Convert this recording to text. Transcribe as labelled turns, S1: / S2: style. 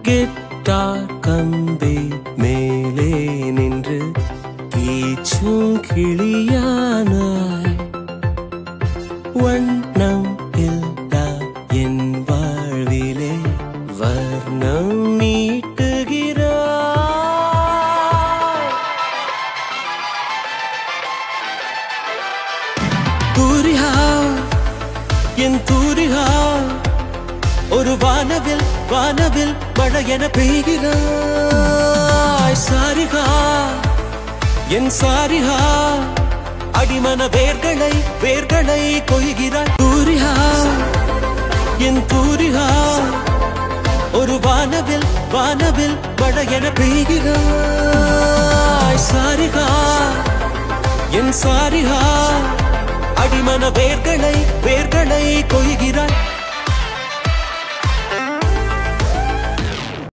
S1: guitar கம்பி மேலே நின்று கீச்சும் கிளியானாய் வண்ணம் இல்லா என் வாழ்விலே வர்ணம் நீட்டுகிறாய் தூரிகா என் தூரிகா ஒரு வானவில் வானவில் மழை என பெய்கிறாய் சாரிகா என் சாரிகா அடிமன வேர்களை வேர்களை கொய்கிறாய் தூரிகா என் தூரிகா ஒரு வானவில் வானவில் மழை என பெய்கிறாய் சாரிகா என் சாரிகா அடிமன வேர்களை வேர்களை கொய்கிறாய்